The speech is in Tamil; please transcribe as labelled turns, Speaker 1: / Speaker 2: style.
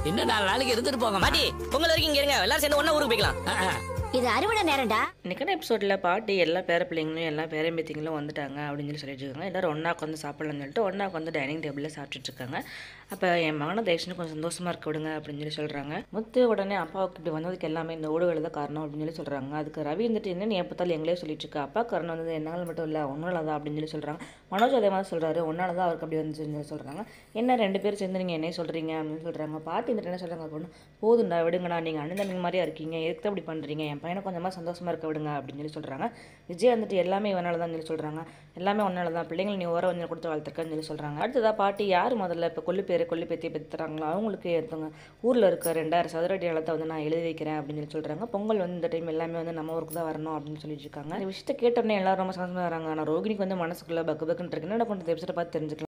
Speaker 1: இன்னும் நாலு நாளைக்கு இருந்துட்டு போங்க
Speaker 2: பாட்டி பொங்கல் வரைக்கும் இங்க இருங்க எல்லாரும் சேர்ந்து ஒண்ணா ஊருக்கு போய்க்கலாம்
Speaker 3: இது அறுவடை நேரம்டா
Speaker 4: இன்னைக்கான எபிசோடில் பாட்டி எல்லா பேர பிள்ளைங்களும் எல்லா பேரம்பேத்திங்களும் வந்துட்டாங்க அப்படின்னு சொல்லி சொல்லிட்டு இருக்காங்க எல்லாரும் ஒன்றா உட்காந்து சாப்பிடலாம்னு சொல்லிட்டு ஒன்றா உட்காந்து டைனிங் டேபிளில் சாப்பிட்டுட்டு இருக்காங்க அப்போ என் மகனை தயவுசெய்து கொஞ்சம் சந்தோஷமா இருக்க விடுங்க அப்படின்னு சொல்லி சொல்கிறாங்க முத்து உடனே அப்பாவுக்கு இப்படி வந்ததுக்கு எல்லாமே இந்த ஊடுகள் தான் காரணம் அப்படின்னு சொல்லி சொல்கிறாங்க அதுக்கு ரவி வந்துட்டு என்ன நீ எப்போத்தாலும் எங்களே சொல்லிட்டு இருக்கா அப்பா காரணம் வந்தது என்னால் மட்டும் இல்லை உன்னால தான் அப்படின்னு சொல்லி சொல்கிறாங்க மனோஜ் அதே மாதிரி சொல்கிறாரு உன்னால தான் அவருக்கு அப்படி வந்துச்சுன்னு சொல்லி சொல்கிறாங்க என்ன ரெண்டு பேரும் சேர்ந்து நீங்கள் என்ன சொல்கிறீங்க அப்படின்னு சொல்கிறாங்க பாட்டி வந்துட்டு என்ன சொல்கிறாங்க அப்படின்னு போதுண்டா விடுங்கடா நீங்கள் அண்ணன் தம்பி மாதிரியா இருக்கீங்க எதுக்கு தான் இப்படி பண்ணுறீங்க என் பையனை கொஞ்சமாக சந்தோஷமா இருக்க விடுங்க அப்படின்னு சொல்லி சொல்கிறாங்க விஜய் வந்துட்டு எல்லாமே இவனால தான் சொல்லி சொல்கிறாங்க எல்லாமே ஒன்னால தான் பிள்ளைங்களை நீ ஓர கொஞ்சம் கொடுத்து வளர்த்துருக்கன்னு சொல்லி சொல்கிறாங்க அடுத்ததா பாட்டி யார் முதல்ல இப்போ கொல்லு பேர் கொல்லு பேத்தி பெற்றுறாங்களோ அவங்களுக்கு எடுத்தவங்க ஊரில் இருக்க ரெண்டாயிரம் சதுரடி நிலத்தை வந்து நான் எழுதி வைக்கிறேன் அப்படின்னு சொல்லி சொல்கிறாங்க பொங்கல் வந்து இந்த டைம் எல்லாமே வந்து நம்ம ஊருக்கு தான் வரணும் அப்படின்னு சொல்லிட்டு இருக்காங்க இந்த விஷயத்தை கேட்டோன்னே எல்லாரும் ரொம்ப சந்தோஷமா வராங்க ஆனால் ரோகிணிக்கு வந்து மனசுக்குள்ள பக்கு பக்குன்னு இருக்கு என்ன பண்ணுறது எபிசோட பார்த்து தெரிஞ்சுக்கலாம்